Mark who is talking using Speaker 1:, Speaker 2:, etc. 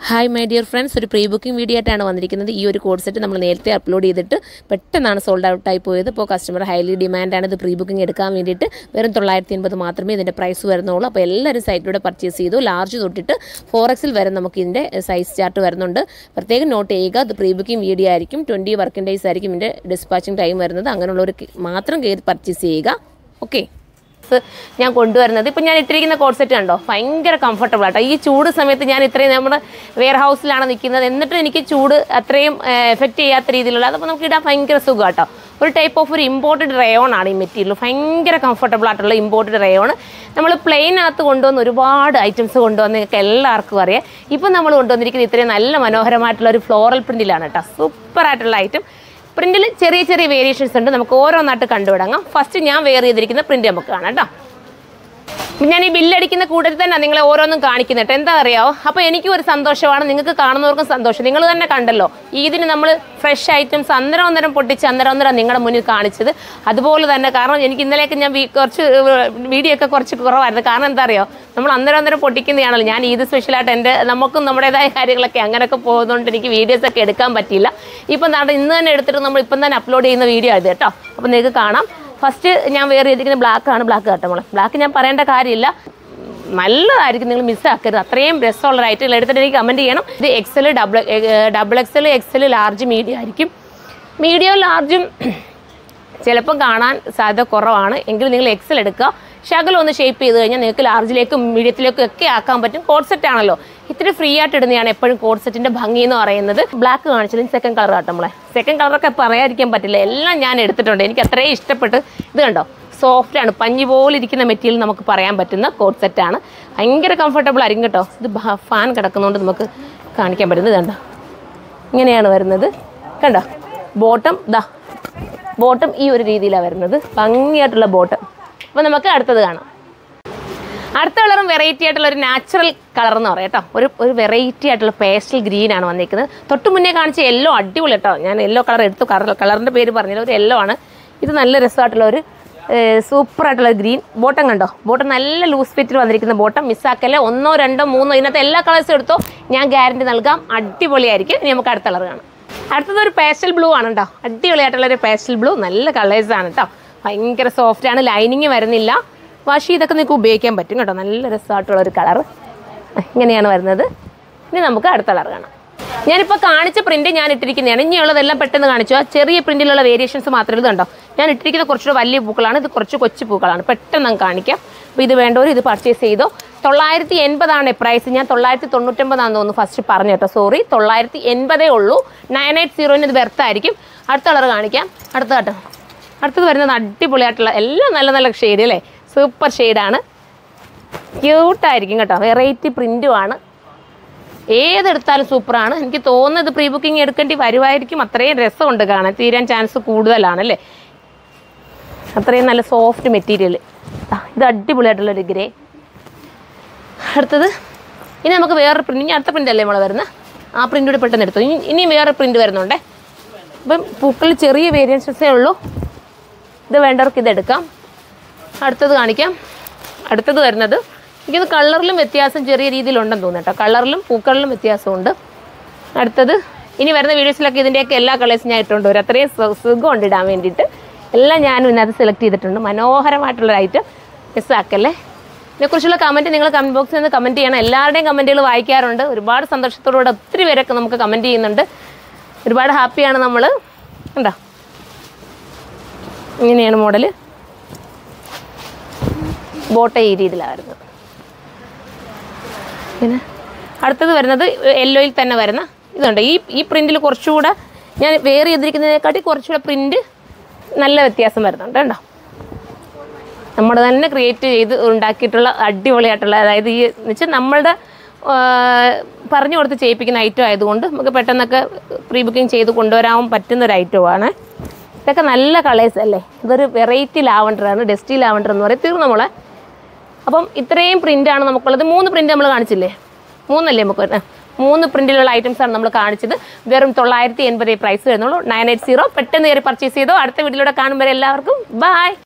Speaker 1: hi my dear friends ഒരു pre booking video ആയിട്ടാണ് വന്നിരിക്കുന്നത് ഈ ഒരു കോഡ് സെറ്റ് നമ്മൾ നേരത്തെ അപ്ലോഡ് ചെയ്തിട്ട് പെട്ടെന്നാണ് സോൾഡ് ഔട്ട് ആയി പോയത് ഇപ്പോൾ കസ്റ്റമർ ഹൈലി ഡിമാൻഡാണ് ഇത് പ്രീ ബുക്കിംഗ് എടുക്കാൻ വേണ്ടിയിട്ട് വെറും തൊള്ളായിരത്തി എൺപത് മാത്രമേ ഇതിൻ്റെ പ്രൈസ് വരുന്നുള്ളൂ അപ്പോൾ എല്ലാവരും സൈറ്റിലൂടെ പർച്ചേസ് ചെയ്തു ലാർജ് തൊട്ടിട്ട് ഫോർ എക്സിൽ വരെ നമുക്ക് ഇതിൻ്റെ സൈസ് ചാർട്ട് വരുന്നുണ്ട് പ്രത്യേകം നോട്ട് ചെയ്യുക ഇത് പ്രീ ബുക്കിംഗ് വീഡിയോ ആയിരിക്കും ട്വൻറ്റി വർക്കിംഗ് ഡേയ്സ് ആയിരിക്കും ഇതിൻ്റെ ഡിസ്പാച്ചിങ് ടൈം വരുന്നത് അങ്ങനെയുള്ളവർ മാത്രം കയറി പർച്ചേസ് ചെയ്യുക ഓക്കെ സ് ഞാൻ കൊണ്ടുവരുന്നത് ഇപ്പം ഞാൻ ഇട്ടിരിക്കുന്ന കോഡ് സെറ്റ് കണ്ടോ ഭയങ്കര കംഫർട്ടബിൾ ആട്ടോ ഈ ചൂട് സമയത്ത് ഞാൻ ഇത്രയും നമ്മുടെ വെയർ ഹൗസിലാണ് നിൽക്കുന്നത് എന്നിട്ടും എനിക്ക് ചൂട് അത്രയും എഫക്റ്റ് ചെയ്യാത്ത രീതിയിലുള്ള അതപ്പോൾ നമുക്ക് ഇടാൻ ഭയങ്കര സുഖം കേട്ടോ ഒരു ടൈപ്പ് ഓഫ് ഒരു ഇമ്പോർട്ടഡ് റയോൺ ആണ് ഈ മെറ്റീരിയൽ ഭയങ്കര കംഫർട്ടബിൾ ആയിട്ടുള്ള ഇമ്പോർട്ടഡ് റയോൺ നമ്മൾ പ്ലെയിനകത്ത് കൊണ്ടുവന്ന് ഒരുപാട് ഐറ്റംസ് കൊണ്ടുവന്ന് നിങ്ങൾക്ക് എല്ലാവർക്കും അറിയാം ഇപ്പം നമ്മൾ കൊണ്ടുവന്നിരിക്കുന്നത് ഇത്രയും നല്ല മനോഹരമായിട്ടുള്ള ഒരു ഫ്ലോറൽ പ്രിൻറ്റിലാണ് കേട്ടോ സൂപ്പർ ആയിട്ടുള്ള ഐറ്റം പ്രിന്റിൽ ചെറിയ ചെറിയ വേരിയേഷൻസ് ഉണ്ട് നമുക്ക് ഓരോന്നായിട്ട് കണ്ടുവിടങ്ങാം ഫസ്റ്റ് ഞാൻ വെയർ ചെയ്തിരിക്കുന്ന പ്രിന്റ് നമുക്ക് കാണാം കേട്ടോ ഞാൻ ഈ ബില്ലടിക്കുന്ന കൂട്ടത്തിൽ തന്നെ നിങ്ങളെ ഓരോന്നും കാണിക്കുന്നുണ്ട് എന്താ അറിയാവോ അപ്പോൾ എനിക്കും ഒരു സന്തോഷമാണ് നിങ്ങൾക്ക് കാണുന്നവർക്കും സന്തോഷം നിങ്ങൾ തന്നെ കണ്ടല്ലോ ഇതിന് നമ്മൾ ഫ്രഷ് ഐറ്റംസ് അന്നേരം അന്നേരം പൊട്ടിച്ച് അന്നേരം അന്നേരം നിങ്ങളുടെ മുന്നിൽ കാണിച്ചത് അതുപോലെ തന്നെ കാരണം എനിക്ക് ഇന്നലെയൊക്കെ ഞാൻ വി- കുറച്ച് വീഡിയോ ഒക്കെ കുറച്ച് കുറവായിരുന്നു കാരണം എന്താ അറിയോ നമ്മൾ അന്നേരം അന്നേരം പൊട്ടിക്കുന്നതാണല്ലോ ഞാൻ ഈദ് സ്പെഷ്യലായിട്ട് എൻ്റെ നമുക്കും നമ്മുടേതായ കാര്യങ്ങളൊക്കെ അങ്ങനെയൊക്കെ പോകുന്നതുകൊണ്ട് എനിക്ക് വീഡിയോസ് ഒക്കെ എടുക്കാൻ പറ്റിയില്ല ഇപ്പം നാട്ടെ ഇന്ന് തന്നെ എടുത്തിട്ട് നമ്മൾ ഇപ്പം തന്നെ അപ്ലോഡ് ചെയ്യുന്ന വീഡിയോ ഇത് കേട്ടോ അപ്പോൾ നിങ്ങൾക്ക് കാണാം ഫസ്റ്റ് ഞാൻ വേറെ ചെയ്തിരിക്കുന്നത് ബ്ലാക്ക് ആണ് ബ്ലാക്ക് കേട്ടോ മോളെ ബ്ലാക്ക് ഞാൻ പറയേണ്ട കാര്യമില്ല നല്ലതായിരിക്കും നിങ്ങൾ മിസ്സാക്കരുത് അത്രയും രസമുള്ള ഐറ്റം എടുത്തിട്ട് എനിക്ക് കമൻറ്റ് ചെയ്യണം ഇത് XL double double XL XL large medium ആയിരിക്കും മീഡിയം ലാർജും ചിലപ്പം കാണാൻ സാധ്യത കുറവാണ് എങ്കിൽ നിങ്ങൾ എക്സൽ എടുക്കുക ശകലം ഒന്ന് ഷേപ്പ് ചെയ്ത് കഴിഞ്ഞാൽ നിങ്ങൾക്ക് ലാർജിലേക്കും മീഡിയത്തിലേക്കും ഒക്കെ ആക്കാൻ പറ്റും കോഡ് സെറ്റ് ആണല്ലോ ഇത്തിരി ഫ്രീ ആയിട്ട് ഇടുന്നതാണ് എപ്പോഴും കോഡ് സെറ്റിന്റെ ഭംഗി എന്ന് പറയുന്നത് ബ്ലാക്ക് കാണിച്ചതിന് സെക്കൻഡ് കളർ കാട്ടും നമ്മളെ സെക്കൻഡ് കളറൊക്കെ പറയാതിരിക്കാൻ പറ്റില്ല എല്ലാം ഞാൻ എടുത്തിട്ടുണ്ട് എനിക്ക് അത്രയും ഇഷ്ടപ്പെട്ട് ഇത് കണ്ടോ സോഫ്റ്റ് ആണ് പഞ്ഞി പോലെ ഇരിക്കുന്ന മെറ്റീരിയൽ നമുക്ക് പറയാൻ പറ്റുന്ന കോഡ് സെറ്റ് ആണ് ഭയങ്കര കംഫർട്ടബിൾ ആയിരിക്കും കേട്ടോ ഇത് ഫാൻ കിടക്കുന്നതുകൊണ്ട് നമുക്ക് കാണിക്കാൻ പറ്റുന്നത് ഇത് കണ്ടോ ഇങ്ങനെയാണ് വരുന്നത് കണ്ടോ ബോട്ടം ദാ ബോട്ടം ഈ ഒരു രീതിയിലാണ് വരുന്നത് ഭംഗിയായിട്ടുള്ള ബോട്ടം അപ്പോൾ നമുക്ക് അടുത്തത് കാണാം അടുത്ത കളറും വെറൈറ്റി ആയിട്ടുള്ള ഒരു നാച്ചുറൽ കളർ എന്ന് പറയാം കേട്ടോ ഒരു ഒരു വെറൈറ്റി ആയിട്ടുള്ള പേസ്റ്റൽ ഗ്രീൻ ആണ് വന്നിരിക്കുന്നത് തൊട്ട് മുന്നേ കാണിച്ച യെല്ലോ അടിപൊളി കേട്ടോ ഞാൻ യെല്ലോ കളർ എടുത്തു കളർ കളറിൻ്റെ പേര് പറഞ്ഞില്ല ഒരു യെല്ലോ ആണ് ഇത് നല്ല രസമായിട്ടുള്ള ഒരു സൂപ്പർ ആയിട്ടുള്ള ഗ്രീൻ ബോട്ടം കണ്ടോ ബോട്ടം നല്ല ലൂസ് ഫിറ്റിൽ വന്നിരിക്കുന്ന ബോട്ടം മിസ്സാക്കല്ലേ ഒന്നോ രണ്ടോ മൂന്നോ ഇതിനകത്ത് എല്ലാ കളേഴ്സും എടുത്തോ ഞാൻ ഗ്യാരണ്ടി നൽകാം അടിപൊളിയായിരിക്കും ഇനി നമുക്ക് അടുത്ത കളർ കാണാം അടുത്തത് ഒരു പേസ്റ്റൽ ബ്ലൂ ആണ് കേട്ടോ അടിപൊളിയായിട്ടുള്ള ഒരു പേസ്റ്റൽ ബ്ലൂ നല്ല കളേഴ്സ് ആണ് കേട്ടോ ഭയങ്കര സോഫ്റ്റ് ആണ് ലൈനിങ് വരുന്നില്ല വാഷ് ചെയ്തൊക്കെ നിങ്ങൾക്ക് ഉപയോഗിക്കാൻ പറ്റും കേട്ടോ നല്ല രസമായിട്ടുള്ള ഒരു കളർ ഇങ്ങനെയാണ് വരുന്നത് ഇനി നമുക്ക് അടുത്ത കളർ കാണാം ഞാനിപ്പോൾ കാണിച്ച പ്രിന്റ് ഞാൻ ഇട്ടിരിക്കുന്നതാണ് ഇനിയുള്ളതെല്ലാം പെട്ടെന്ന് കാണിച്ചു ആ ചെറിയ പ്രിന്റിലുള്ള വേരിയേഷൻസ് മാത്രമേ ഇത് കണ്ടോ ഞാൻ ഇട്ടിരിക്കുന്ന കുറച്ചുകൂടെ വലിയ പൂക്കളാണ് ഇത് കുറച്ച് കൊച്ചു പൂക്കളാണ് പെട്ടെന്ന് അങ്ങ് കാണിക്കാം അപ്പോൾ ഇത് വേണ്ടവർ ഇത് പർച്ചേസ് ചെയ്തോ തൊള്ളായിരത്തി എൺപതാണ് പ്രൈസ് ഞാൻ തൊള്ളായിരത്തി തൊണ്ണൂറ്റൊമ്പതാണെന്ന് തോന്നുന്നു ഫസ്റ്റ് പറഞ്ഞു കേട്ടോ സോറി തൊള്ളായിരത്തി എൺപതേ ഉള്ളൂ നയൻ എയ്റ്റ് സീറോന് ഇത് വെർത്തായിരിക്കും അടുത്ത കളർ കാണിക്കാം അടുത്ത കേട്ടോ അടുത്തത് വരുന്നത് അടിപൊളിയായിട്ടുള്ള എല്ലാം നല്ല നല്ല ഷെയ്ഡ് അല്ലേ സൂപ്പർ ഷെയ്ഡാണ് ക്യൂട്ടായിരിക്കും കേട്ടോ വെറൈറ്റി പ്രിൻറ്റുമാണ് ഏതെടുത്താലും സൂപ്പറാണ് എനിക്ക് തോന്നുന്നത് പ്രീ ബുക്കിംഗ് എടുക്കേണ്ടി വരുമായിരിക്കും അത്രയും രസമുണ്ട് കാണാൻ തീരാൻ ചാൻസ് കൂടുതലാണ് അല്ലേ അത്രയും നല്ല സോഫ്റ്റ് മെറ്റീരിയൽ ഇത് അടിപൊളിയായിട്ടുള്ളൊരു ഗ്രേ അടുത്തത് ഇനി നമുക്ക് വേറെ പ്രിൻ്റ് ഇനി അടുത്ത പ്രിൻ്റ് അല്ലേ നമ്മൾ വരുന്നത് ആ പ്രിൻ്റ് കൂടി പെട്ടെന്ന് എടുത്തു ഇനി ഇനി വേറെ പ്രിൻ്റ് വരുന്നുണ്ടേ അപ്പം പൂക്കളിൽ ചെറിയ വേരിയൻസസേ ഉള്ളൂ ഇത് വേണ്ടവർക്ക് ഇതെടുക്കാം അടുത്തത് കാണിക്കാം അടുത്തത് വരുന്നത് എനിക്കിത് കളറിലും വ്യത്യാസം ചെറിയ രീതിയിലുണ്ടെന്ന് തോന്നുന്നു കേട്ടോ കളറിലും പൂക്കളിലും വ്യത്യാസമുണ്ട് അടുത്തത് ഇനി വരുന്ന വീഡിയോസിലൊക്കെ ഇതിൻ്റെയൊക്കെ എല്ലാ കളേഴ്സും ഞാൻ ഇട്ടുകൊണ്ട് വരും അത്രയും സു- സുഖമുണ്ട് ഇടാൻ വേണ്ടിയിട്ട് എല്ലാം ഞാനും ഇതിനകത്ത് സെലക്ട് ചെയ്തിട്ടുണ്ട് മനോഹരമായിട്ടുള്ളൊരു ഐറ്റം മിസ്സാക്കല്ലേ ഇതിനെക്കുറിച്ചുള്ള കമൻറ്റ് നിങ്ങൾ കമൻറ്റ് ബോക്സിൽ നിന്ന് കമൻറ്റ് ചെയ്യണം എല്ലാവരുടെയും കമൻറ്റുകൾ വായിക്കാറുണ്ട് ഒരുപാട് സന്തോഷത്തോടുകൂടെ ഒത്തിരി പേരൊക്കെ നമുക്ക് കമൻറ്റ് ചെയ്യുന്നുണ്ട് ഒരുപാട് ഹാപ്പിയാണ് നമ്മൾ കണ്ടോ ഇങ്ങനെയാണ് മോഡൽ ബോട്ട ഈ രീതിയിലാണ് വരുന്നത് പിന്നെ അടുത്തത് വരുന്നത് യെല്ലോയിൽ തന്നെ വരുന്ന ഇതുണ്ട് ഈ ഈ പ്രിൻറ്റിൽ കുറച്ചുകൂടെ ഞാൻ വേറെ ചെയ്തിരിക്കുന്നതിനെക്കാട്ടി കുറച്ചുകൂടെ പ്രിൻറ്റ് നല്ല വ്യത്യാസം വരുന്നുണ്ട് കേട്ടോ നമ്മൾ തന്നെ ക്രിയേറ്റ് ചെയ്ത് ഉണ്ടാക്കിയിട്ടുള്ള അടിപൊളിയായിട്ടുള്ള അതായത് ഈ എന്ന് വെച്ചാൽ നമ്മളുടെ ആ, പറഞ്ഞു കൊടുത്ത് ചെയ്യിപ്പിക്കുന്ന ഐറ്റം ആയതുകൊണ്ട് നമുക്ക് പെട്ടെന്നൊക്കെ പ്രീ ബുക്കിംഗ് ചെയ്ത് കൊണ്ടുവരാൻ പറ്റുന്ന ഒരു ഐറ്റമാണ് ഇതൊക്കെ നല്ല കളേഴ്സ് അല്ലേ ഇതൊരു വെറൈറ്റി ലാവണ്ടറാണ് ഡസ്റ്റി ലാവണ്ടർ എന്ന് പറയും തീർന്നു നമ്മളെ അപ്പം ഇത്രയും പ്രിൻ്റാണ് നമുക്കുള്ളത് മൂന്ന് പ്രിൻ്റ് നമ്മൾ കാണിച്ചില്ലേ മൂന്നല്ലേ നമുക്ക് വരുന്നത് മൂന്ന് പ്രിന്റിലുള്ള ഐറ്റംസ് ആണ് നമ്മൾ കാണിച്ചത് വെറും തൊള്ളായിരത്തി എൺപത് പ്രൈസ് വരുന്നുള്ളൂ നയൻ എയ്റ്റ് സീറോ പെട്ടെന്ന് കയറി പർച്ചേസ് ചെയ്തോ അടുത്ത വീഡിയോയിലൂടെ കാണുമ്പോൾ എല്ലാവർക്കും ബൈ